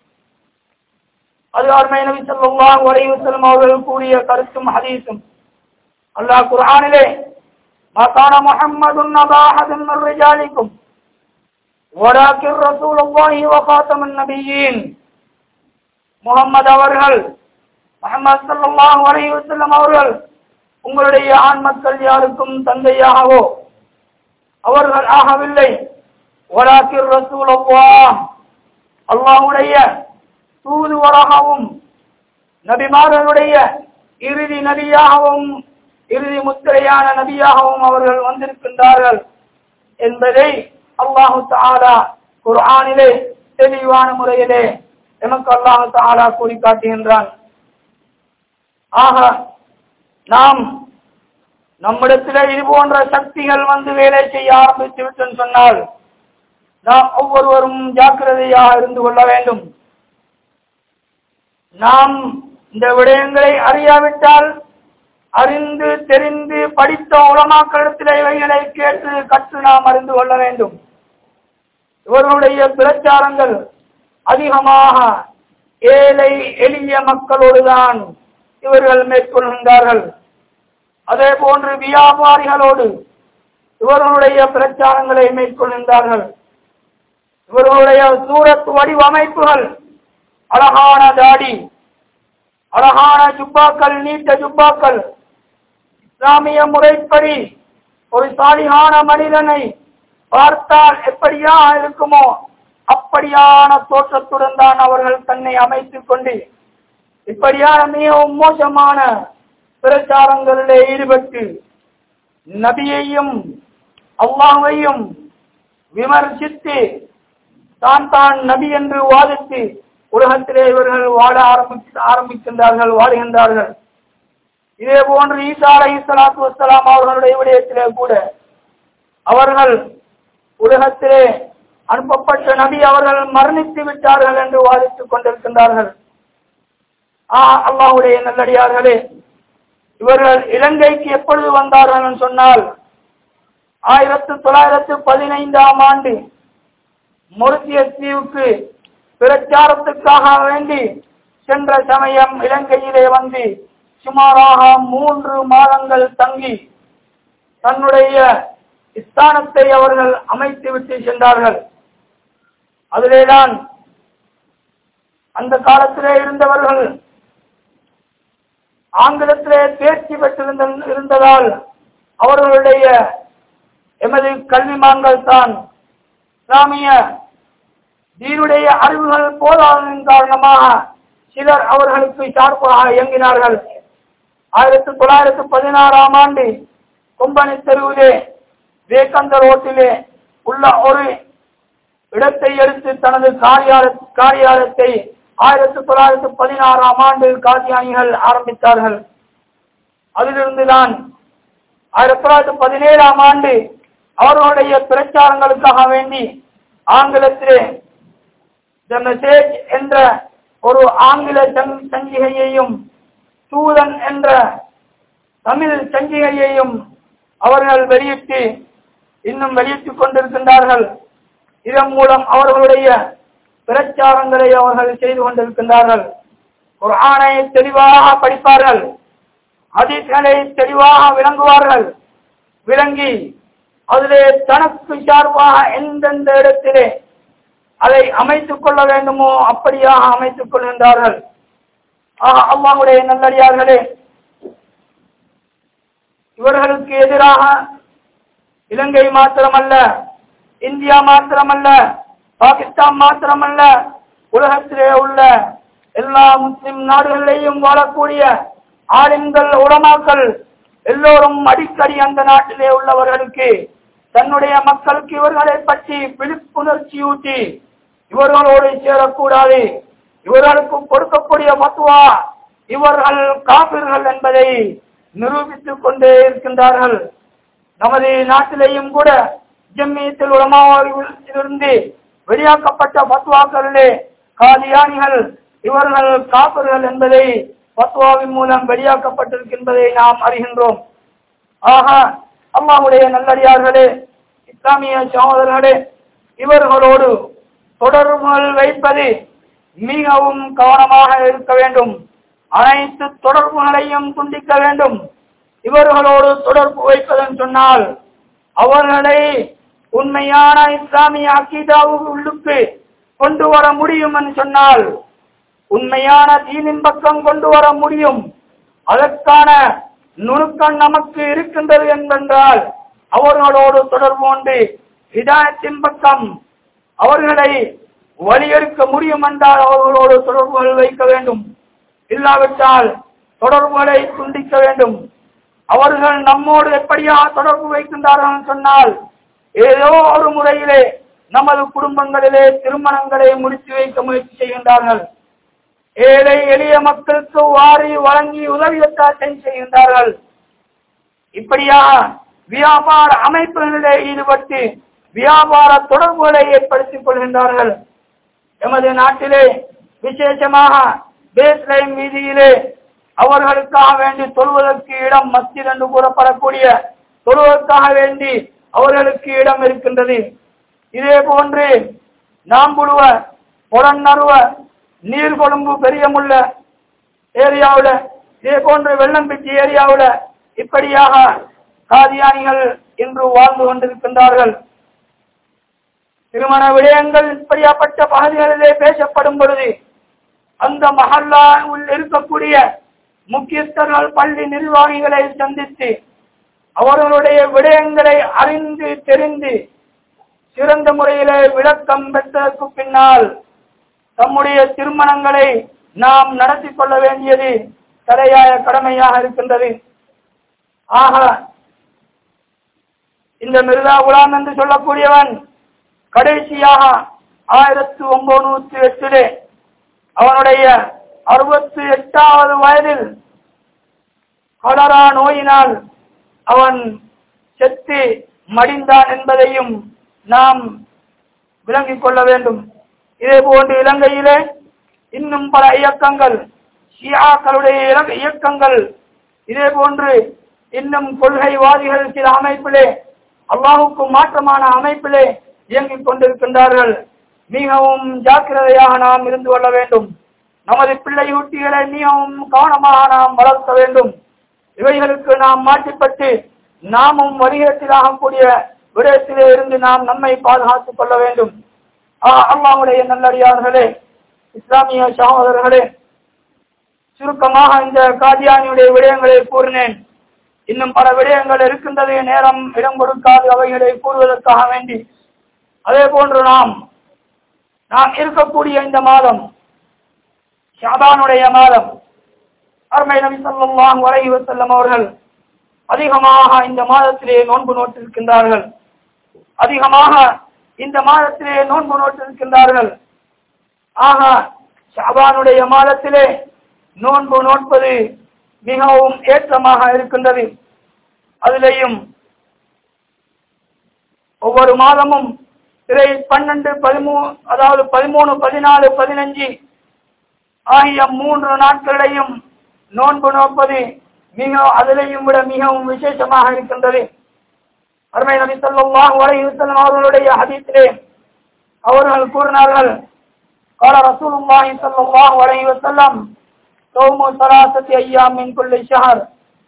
அது அருமை நபி ஸல்லல்லாஹு அலைஹி வஸல்லம் அவர்கள் கூறிய கருத்தும் ஹதீஸும் அல்லாஹ் குர்ஆனிலே ما كان محمد نبا أحد من رجالكم ولكن رسول الله وخاتم النبيين முகமது அவர்கள் முகமது ஸல்லல்லாஹு அலைஹி வஸல்லம் அவர்கள் உங்களுடைய ஆண் மக்கள் யாருக்கும் தந்தையாகவோ அவர்கள் ஆகவில்லை வலாக்கிர் ரசூல் அல்லாஹ்வுடைய தூதுவராகவும் நபிமார்களுடைய இறுதி நபியாகவும் இறுதி முத்திரையான நபியாகவும் அவர்கள் வந்திருக்கின்றார்கள் என்பதை அல்லாஹு தாலா குர்ஆனிலே தெளிவான முறையிலே எமக்கு அல்லாஹு தாலா கூறி காட்டுகின்றான் ஆக நாம் நம்மிடத்தில் இது போன்ற சக்திகள் வந்து வேலை செய்ய ஆரம்பித்து விட்டோம் சொன்னால் நாம் ஒவ்வொருவரும் ஜாக்கிரதையாக இருந்து கொள்ள வேண்டும் நாம் இந்த விடயங்களை அறியாவிட்டால் அறிந்து தெரிந்து படித்த உலமாக்களிடத்தில் இவைகளை கேட்டு கற்று நாம் அறிந்து கொள்ள வேண்டும் இவர்களுடைய பிரச்சாரங்கள் அதிகமாக ஏழை எளிய மக்களோடுதான் இவர்கள் மேற்கொள்கின்றார்கள் அதே போன்று வியாபாரிகளோடு இவர்களுடைய பிரச்சாரங்களை மேற்கொள்கின்றார்கள் இவர்களுடைய சூரத் வடிவமைப்புகள் அழகான தாடி அழகான ஜுப்பாக்கள் நீட்ட ஜுப்பாக்கள் இஸ்லாமிய முறைப்படி ஒரு சாலிகான மனிதனை பார்த்தால் எப்படியா இருக்குமோ அப்படியான தோற்றத்துடன் தான் அவர்கள் தன்னை அமைத்துக் கொண்டு இப்படியான மிகவும் மோசமான பிரச்சாரங்களிலே ஈடுபட்டு நபியையும் அல்லாஹையும் விமர்சித்து தான் தான் நபி என்று வாதித்து உலகத்திலே இவர்கள் வாழ ஆரம்பித்து ஆரம்பிக்கின்றார்கள் வாழுகின்றார்கள் இதே போன்று ஈசா அலை சலாத்து வசலாம் அவர்களுடைய விடயத்திலே கூட அவர்கள் உலகத்திலே அனுப்பப்பட்ட நபி அவர்கள் மரணித்து விட்டார்கள் என்று வாதித்துக் கொண்டிருக்கின்றார்கள் ஆ அல்லாஹுடைய நல்லடியார்களே இவர்கள் இலங்கைக்கு எப்பொழுது வந்தார்கள் என்று சொன்னால் ஆயிரத்து தொள்ளாயிரத்து பதினைந்தாம் ஆண்டு மொரிசியஸ் தீவுக்கு பிரச்சாரத்துக்காக வேண்டி சென்ற சமயம் இலங்கையிலே வந்து சுமாராக மூன்று மாதங்கள் தங்கி தன்னுடைய ஸ்தானத்தை அவர்கள் அமைத்து விட்டு சென்றார்கள் அதிலேதான் அந்த காலத்திலே இருந்தவர்கள் ஆங்கிலத்திலே தேர்ச்சி பெற்றிருந்த இருந்ததால் அவர்களுடைய எமது கல்விமான்கள் தான் இஸ்லாமிய தீனுடைய அறிவுகள் போதாததன் காரணமாக சிலர் அவர்களுக்கு சார்பாக இயங்கினார்கள் ஆயிரத்தி தொள்ளாயிரத்தி பதினாறாம் ஆண்டு கொம்பனி தெருவிலே விவேகந்த ரோட்டிலே உள்ள ஒரு இடத்தை எடுத்து தனது காரியால காரியாலயத்தை ஆயிரத்தி தொள்ளாயிரத்தி பதினாறாம் ஆண்டு காதியானிகள் ஆரம்பித்தார்கள் அதிலிருந்துதான் ஆயிரத்தி தொள்ளாயிரத்தி பதினேழாம் ஆண்டு அவர்களுடைய பிரச்சாரங்களுக்காக வேண்டி ஆங்கிலத்திலே த மெசேஜ் என்ற ஒரு ஆங்கில சங்- சஞ்சிகையையும் தூதன் என்ற தமிழ் சஞ்சிகையையும் அவர்கள் வெளியிட்டு இன்னும் வெளியிட்டுக் கொண்டிருக்கின்றார்கள் இதன் மூலம் அவர்களுடைய பிரச்சாரங்களை அவர்கள் செய்து கொண்டிருக்கின்றார்கள் குர்ஆனை தெளிவாக படிப்பார்கள் ஹதீஸ்களை தெளிவாக விளங்குவார்கள் விளங்கி அதிலே தனக்கு சார்பாக எந்தெந்த இடத்திலே அதை அமைத்துக் கொள்ள வேண்டுமோ அப்படியாக அமைத்துக் கொள்கின்றார்கள் ஆக அல்லாஹ்வுடைய நல்லடியார்களே இவர்களுக்கு எதிராக இலங்கை மாத்திரமல்ல இந்தியா மாத்திரமல்ல பாகிஸ்தான் மாத்திரமல்ல உலகத்திலே உள்ள எல்லா முஸ்லிம் நாடுகளிலேயும் வாழக்கூடிய ஆளுங்கள் உலமாக்கள் எல்லோரும் அடிக்கடி அந்த நாட்டிலே உள்ளவர்களுக்கு தன்னுடைய மக்களுக்கு இவர்களை பற்றி விழிப்புணர்ச்சி ஊட்டி இவர்களோடு சேரக்கூடாது இவர்களுக்கு கொடுக்கக்கூடிய மத்துவா இவர்கள் காபிர்கள் என்பதை நிரூபித்துக் கொண்டே இருக்கின்றார்கள் நமது நாட்டிலேயும் கூட ஜம்மியத்தில் உலமாவிலிருந்து வெளியாக்கப்பட்ட பத்வாக்களிலே காதியானிகள் இவர்கள் காப்பர்கள் என்பதை பத்வாவின் மூலம் வெளியாக்கப்பட்டிருக்கின்றதை நாம் அறிகின்றோம் ஆக அல்லாஹுடைய நல்லடியார்களே இஸ்லாமிய சகோதரர்களே இவர்களோடு தொடர்புகள் வைப்பது மிகவும் கவனமாக இருக்க வேண்டும் அனைத்து தொடர்புகளையும் துண்டிக்க வேண்டும் இவர்களோடு தொடர்பு வைப்பதன் சொன்னால் அவர்களை உண்மையான இஸ்லாமிய அக்கீதாவுக்கு உள்ளுக்கு கொண்டு வர முடியும் என்று சொன்னால் உண்மையான தீனின் பக்கம் கொண்டு வர முடியும் அதற்கான நுணுக்கம் நமக்கு இருக்கின்றது என்பென்றால் அவர்களோடு தொடர்பு கொண்டு ஹிதாயத்தின் பக்கம் அவர்களை வழியெடுக்க முடியும் என்றால் அவர்களோடு தொடர்புகள் வைக்க வேண்டும் இல்லாவிட்டால் தொடர்புகளை துண்டிக்க வேண்டும் அவர்கள் நம்மோடு எப்படியா தொடர்பு வைக்கின்றார்கள் என்று சொன்னால் ஏதோ ஒரு முறையிலே நமது குடும்பங்களிலே திருமணங்களை முடித்து வைக்க முயற்சி செய்கின்றார்கள் ஏழை எளிய மக்களுக்கு வாரி வழங்கி உதவியத்தாட்டம் செய்கின்றார்கள் இப்படியாக வியாபார அமைப்புகளிலே ஈடுபட்டு வியாபார தொடர்புகளை ஏற்படுத்திக் கொள்கின்றார்கள் எமது நாட்டிலே விசேஷமாக பேஸ்லைன் வீதியிலே அவர்களுக்காக வேண்டி தொழுவதற்கு இடம் மஸ்ஜித் என்று கூறப்படக்கூடிய தொழுவதற்காக வேண்டி அவர்களுக்கு இடம் இருக்கின்றது இதே போன்று நாம்புழுவ புறநறுவ நீர்கொழும்பு பெரியமுள்ள ஏரியாவுல இதே போன்று வெள்ளம்பிச்சி ஏரியாவுல இப்படியாக காதியானிகள் இன்று வாழ்ந்து கொண்டிருக்கின்றார்கள் திருமண விடயங்கள் இப்படியாப்பட்ட பகுதிகளிலே பேசப்படும் பொழுது அந்த மஹல்லாவில் இருக்கக்கூடிய முக்கியஸ்தர்கள் பள்ளி நிர்வாகிகளை சந்தித்து அவர்களுடைய விடயங்களை அறிந்து தெரிந்து சிறந்த முறையிலே விளக்கம் பெற்றதற்கு பின்னால் தம்முடைய திருமணங்களை நாம் நடத்தி கொள்ள வேண்டியது தலையாய கடமையாக இருக்கின்றது ஆக இந்த மிர்தா குலாம் என்று சொல்லக்கூடியவன் கடைசியாக ஆயிரத்தி ஒன்பது எட்டிலே அவனுடைய அறுபத்தி எட்டாவது வயதில் கொலரா நோயினால் அவன் செத்து மடிந்தான் என்பதையும் நாம் விளங்கிக் கொள்ள வேண்டும் இதே போன்று இலங்கையிலே இன்னும் பல இயக்கங்கள் ஷியாக்களுடைய இலங்க- இயக்கங்கள் இதே போன்று இன்னும் கொள்கைவாதிகள் சில அமைப்பிலே அல்லாஹுக்கு மாற்றமான அமைப்பிலே இயங்கிக் கொண்டிருக்கின்றார்கள் மிகவும் ஜாக்கிரதையாக நாம் இருந்து கொள்ள வேண்டும் நமது பிள்ளை ஊட்டிகளை மிகவும் கவனமாக நாம் வளர்க்க வேண்டும் இவைகளுக்கு நாம் மாற்றிப்பட்டு நாமும் வணிகத்திலாகக்கூடிய விடயத்திலே இருந்து நாம் நம்மை பாதுகாத்துக் கொள்ள வேண்டும் ஆ- அல்லாஹ்வுடைய நல்லடியார்களே இஸ்லாமிய சகோதரர்களே சுருக்கமாக இந்த காதியானியுடைய விடயங்களை கூறினேன் இன்னும் பல விடயங்கள் இருக்கின்றது நேரம் இடம் கொடுக்காது அவைகளை கூறுவதற்காக வேண்டி அதே போன்று நாம் நாம் இருக்கக்கூடிய இந்த மாதம் ஷாபானுடைய மாதம் அருமை நபி ஸல்லல்லாஹு அலைஹி வஸல்லம் அவர்கள் அதிகமாக இந்த மாதத்திலே நோன்பு நோட்டிருக்கின்றார்கள் அதிகமாக இந்த மாதத்திலே நோன்பு நோட்டிருக்கின்றார்கள் ஆக ஷாபானுடைய மாதத்திலே நோன்பு நோட்பது மிகவும் ஏற்றமாக இருக்கின்றது அதிலேயும் ஒவ்வொரு மாதமும் இதை பன்னெண்டு பதிமூணு அதாவது பதிமூணு பதினாலு பதினஞ்சு ஆகிய மூன்று நாட்களையும் நோன்பு நோப்பது மிக அதிலையும் விட மிகவும் விசேஷமாக இருக்கின்றது அருமை நபி ஸல்லல்லாஹு அலைஹி வஸல்லம் அவர்களுடைய ஹதீஸிலே அவர்கள் கூறினார்கள் قال رسول الله صلى الله عليه وسلم صوم ثلاثة أيام من كل شهر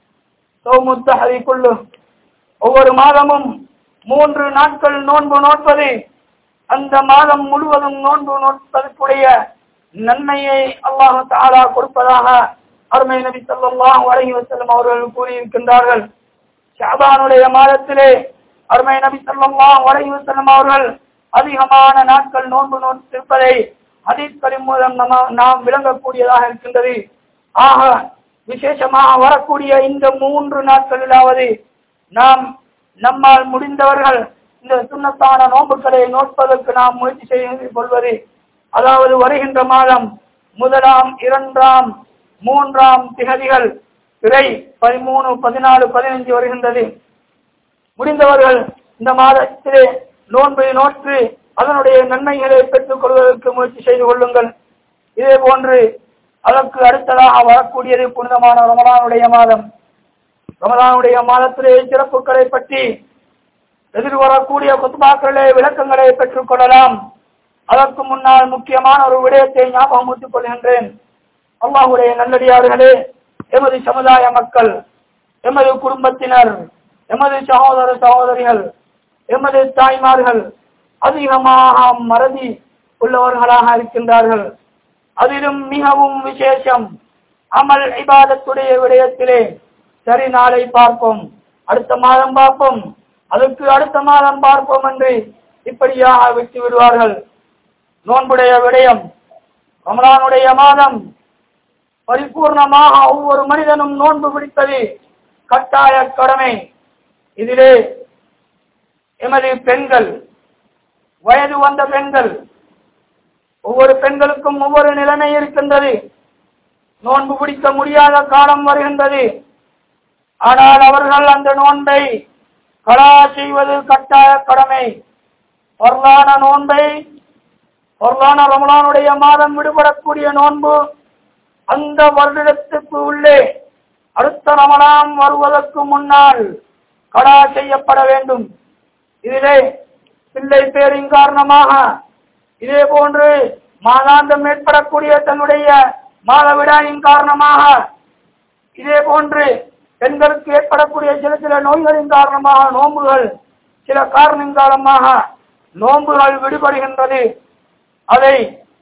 صوم الدهر كله ஒவ்வொரு மாதமும் மூன்று நாட்கள் நோன்பு நோட்பது அந்த மாதம் முழுவதும் நோன்பு நோட்பதற்குடைய நன்மையை அல்லாஹு தாலா கொடுப்பதாக அருமை நபி ஸல்லல்லாஹு அலைஹி வஸல்லம் அவர்கள் கூறியிருக்கின்றார்கள் ஷாபானுடைய மாதத்திலே அருமை நபி ஸல்லல்லாஹு அலைஹி வஸல்லம் அவர்கள் அதிகமான நாட்கள் நோன்பு நோட்டிருப்பதை ஹதீஸ்களின் மூலம் நம்ம நாம் விளங்கக்கூடியதாக இருக்கின்றது ஆக விசேஷமாக வரக்கூடிய இந்த மூன்று நாட்களிலாவது நாம் நம்மால் முடிந்தவர்கள் இந்த சுண்ணத்தான நோன்புகளை நோட்பதற்கு நாம் முயற்சி செய்து கொள்வது அதாவது வருகின்ற மாதம் முதலாம் இரண்டாம் மூன்றாம் திகதிகள் பிறை பதிமூணு பதினாலு பதினைஞ்சு வருகின்றது முடிந்தவர்கள் இந்த மாதத்திலே நோன்பை நோற்று அதனுடைய நன்மைகளை பெற்றுக் கொள்வதற்கு முயற்சி செய்து கொள்ளுங்கள் இதே போன்று அதற்கு அடுத்ததாக வரக்கூடியது புனிதமான ரமலானுடைய மாதம் ரமலானுடைய மாதத்திலே சிறப்புகளை பற்றி எதிர்வரக்கூடிய குத்துபாக்களிலே விளக்கங்களை பெற்றுக் கொள்ளலாம் அதற்கு முன்னால் முக்கியமான ஒரு விடயத்தை ஞாபகம் ஊட்டிக் கொள்கின்றேன் அல்லாஹுடைய நல்லடியார்களே எமது சமுதாய மக்கள் எமது குடும்பத்தினர் எமது சகோதர சகோதரிகள் எமது தாய்மார்கள் அதிகமாக மறதி உள்ளவர்களாக இருக்கின்றார்கள் அதிலும் மிகவும் விசேஷம் அமல் இபாதத்துடைய விடயத்திலே சரி நாளை பார்ப்போம் அடுத்த மாதம் பார்ப்போம் அதுக்கு அடுத்த மாதம் பார்ப்போம் என்று இப்படியாக விட்டு விடுவார்கள் நோன்புடைய விடயம் ரமலானுடைய மாதம் பரிபூர்ணமாக ஒவ்வொரு மனிதனும் நோன்பு பிடிப்பது கட்டாய கடமை இதிலே எமது பெண்கள் வயது வந்த பெண்கள் ஒவ்வொரு பெண்களுக்கும் ஒவ்வொரு நிலைமை இருக்கின்றது நோன்பு பிடிக்க முடியாத காலம் வருகின்றது ஆனால் அவர்கள் அந்த நோன்பை கலா செய்வது கட்டாய கடமை பொருளான நோன்பை பொருளான ரமலானுடைய மாதம் விடுபடக்கூடிய நோன்பு அந்த வருடத்துக்கு உள்ளே அடுத்த ரமலான் வருவதற்கு முன்னால் கடா செய்யப்பட வேண்டும் இதிலே பிள்ளை பேரின் காரணமாக இதே போன்று மாதாந்தம் ஏற்படக்கூடிய தன்னுடைய மாதவிடாயின் காரணமாக இதே போன்று பெண்களுக்கு ஏற்படக்கூடிய சில சில நோய்களின் காரணமாக நோன்புகள் சில காரணம் காரணமாக நோன்புகள் விடுபடுகின்றது அதை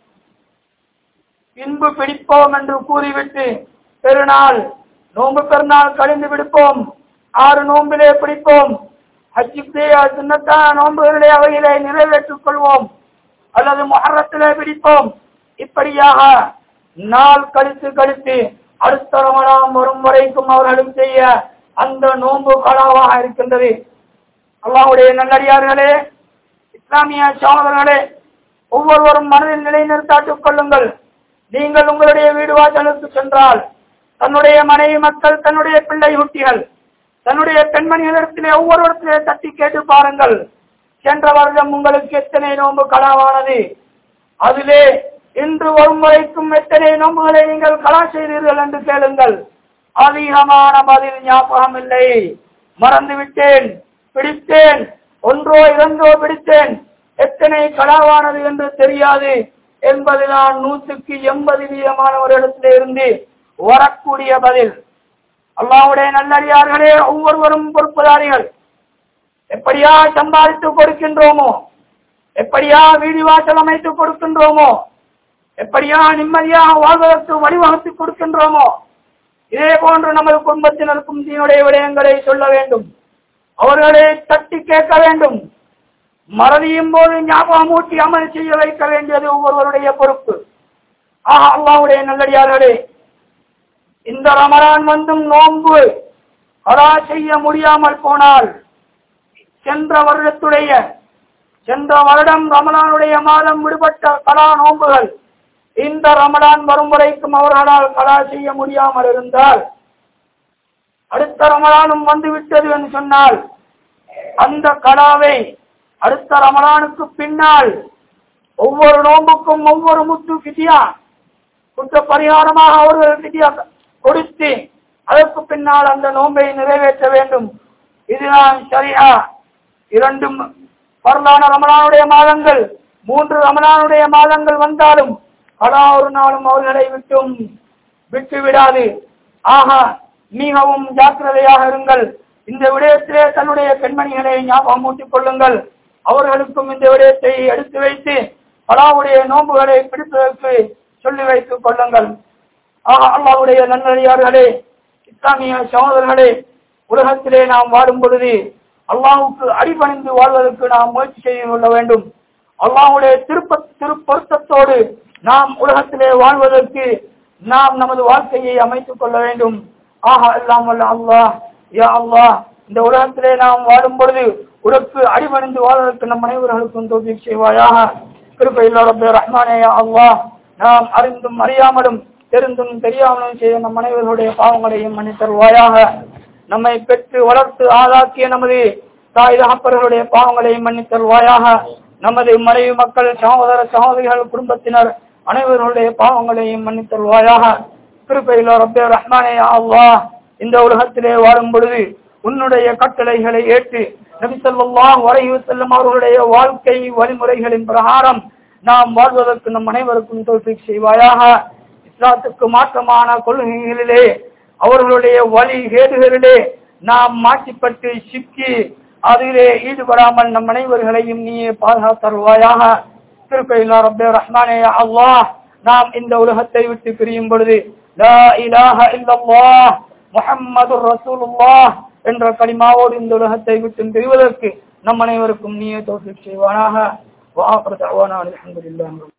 பின்பு பிடிப்போம் என்று கூறிவிட்டு பெருநாள் நோன்பு பெருநாள் கழிந்து விடுப்போம் ஆறு நோம்பிலே பிடிப்போம் ஹஜ்ஜுக்கு சின்னத்தான நோன்புகளிலே அவையிலே நிறைவேற்றிக் கொள்வோம் அல்லது மொஹரத்திலே பிடிப்போம் இப்படியாக நாள் கழித்து கழித்து அடுத்த ரமணாம் வரும் வரைக்கும் அவர்களும் செய்ய அந்த நோன்பு கலாவாக இருக்கின்றது அல்லாஹுடைய நல்லடியார்களே இஸ்லாமிய சகோதரர்களே ஒவ்வொருவரும் மனதில் நிலைநிறுத்தாட்டுக் கொள்ளுங்கள் நீங்கள் உங்களுடைய வீடு வாசலுக்கு சென்றால் தன்னுடைய மனைவி மக்கள் தன்னுடைய பிள்ளை குட்டிகள் தன்னுடைய பெண்மணிகளிடத்திலே ஒவ்வொருவரத்திலே தட்டி கேட்டு பாருங்கள் சென்ற வருடம் உங்களுக்கு எத்தனை நோன்பு கலாவானது அதிலே இன்று வரும் வரைக்கும் எத்தனை நோன்புகளை நீங்கள் கலா செய்தீர்கள் என்று கேளுங்கள் அதிகமான பதில் ஞாபகம் இல்லை மறந்து விட்டேன் பிடித்தேன் ஒன்றோ இரண்டோ பிடித்தேன் எத்தனை கலாவானது என்று தெரியாது என்பதுதான் நூற்றுக்கு எண்பது வீதமானவர்களிடத்திலே இருந்து வரக்கூடிய பதில் அல்லாவுடைய நல்லடியார்களே ஒவ்வொருவரும் பொறுப்புதாரிகள் எப்படியா சம்பாதித்து கொடுக்கின்றோமோ எப்படியா வீடு வாசல் அமைத்து கொடுக்கின்றோமோ எப்படியா நிம்மதியாக வாழ்வதற்கு வழிவகுத்து கொடுக்கின்றோமோ இதே போன்று நமது குடும்பத்தினருக்கும் தீனுடைய விடயங்களை சொல்ல வேண்டும் அவர்களை தட்டி கேட்க வேண்டும் மறதியும் போது ஞாபகம் ஊட்டி அமல் செய்ய வைக்க வேண்டியது ஒவ்வொருவருடைய பொறுப்பு ஆஹா அல்லாவுடைய நல்லடியார்களே இந்த ரமலான் வந்தும் நோன்பு கலா செய்ய முடியாமல் போனால் சென்ற வருடத்துடைய சென்ற வருடம் ரமலானுடைய மாதம் விடுபட்ட கலா நோன்புகள் இந்த ரமலான் வரும் வரைக்கும் அவர்களால் கலா செய்ய முடியாமல் இருந்தால் அடுத்த ரமலானும் வந்து விட்டது என்று சொன்னால் அந்த கலாவை அடுத்த ரமலானுக்கு பின்னால் ஒவ்வொரு நோம்புக்கும் ஒவ்வொரு முத்து பிதியா குற்ற பரிகாரமாக அவர்கள் பிதியா கொடுத்து அதற்கு பின்னால் அந்த நோன்பை நிறைவேற்ற வேண்டும் இதுதான் சரியா இரண்டும் பரலான ரமலானுடைய மாதங்கள் மூன்று ரமலானுடைய மாதங்கள் வந்தாலும் பலா ஒரு நாளும் அவர்களை விட்டும் விட்டு விடாது ஆகா மிகவும் ஜாக்கிரதையாக இருங்கள் இந்த விடயத்திலே தன்னுடைய பெண்மணிகளை ஞாபகம் ஊட்டிக் கொள்ளுங்கள் அவர்களுக்கும் இந்த விடயத்தை எடுத்து வைத்து பலாவுடைய நோன்புகளை பிடிப்பதற்கு சொல்லி வைத்துக் கொள்ளுங்கள் ஆக அல்லாவுடைய நன்னடியார்களே இஸ்லாமிய சகோதரர்களே உலகத்திலே நாம் வாடும் பொழுது அல்லாஹுக்கு அடிபணிந்து வாழ்வதற்கு நாம் முயற்சி செய்து கொள்ள வேண்டும் அல்லாஹுடைய திருப்ப திருப்பொருத்தத்தோடு நாம் உலகத்திலே வாழ்வதற்கு நாம் நமது வாழ்க்கையை அமைத்துக் கொள்ள வேண்டும் ஆஹா எல்லாம் வல்ல அல்லாஹ் யா அல்லாஹ் இந்த உலகத்திலே நாம் வாடும் பொழுது உனக்கு அடிபணிந்து வாழ்வதற்கு நம் அனைவர்களுக்கும் தோல்வி செய்வாயாக கிருப்பையில் ரப்பே ரஹ்மானே யா அல்லாஹ் நாம் அறிந்தும் அறியாமலும் தெரிந்தும் தெரியாமலும் செய்த நம் அனைவர்களுடைய பாவங்களையும் மன்னித்தருவாயாக நம்மை பெற்று வளர்த்து ஆளாக்கிய நமது தாய் தகப்பர்களுடைய பாவங்களையும் மன்னித்தருவாயாக நமது மனைவி மக்கள் சகோதர சகோதரிகள் குடும்பத்தினர் அனைவர்களுடைய பாவங்களையும் மன்னித்தருவாயாக கிருப்பையில் ரப்பே ரஹ்மானே யா அல்லாஹ் இந்த உலகத்திலே வாழும் பொழுது உன்னுடைய கட்டளைகளை ஏற்று நபிசல்லாஹ் வரைவு செல்லும் அவர்களுடைய வாழ்க்கை வழிமுறைகளின் பிரகாரம் நாம் வாழ்வதற்கு நம் அனைவருக்கும் தோல்விக் செய்வாயாக இஸ்லாத்துக்கு மாற்றமான கொள்கைகளிலே அவர்களுடைய வழி கேடுகளிலே நாம் மாற்றிப்பட்டு சிக்கி அதிலே ஈடுபடாமல் நம் அனைவர்களையும் நீயே பாதுகாத்தருவாயாக திருப்பையில்லா ரப்பே ரஹ்மானே அல்லாஹ் நாம் இந்த உலகத்தை விட்டு பிரியும் பொழுது லா இலாஹ இல்லல்லாஹ் முஹம்மது ரசூலுல்லாஹ் என்ற கலிமாவோடு இந்த உலகத்தை விட்டு பிரிவதற்கு நம் அனைவருக்கும் நீயே தோற்று செய்வானாக வாபர் தவானா அல்ஹம்துலில்லாஹ்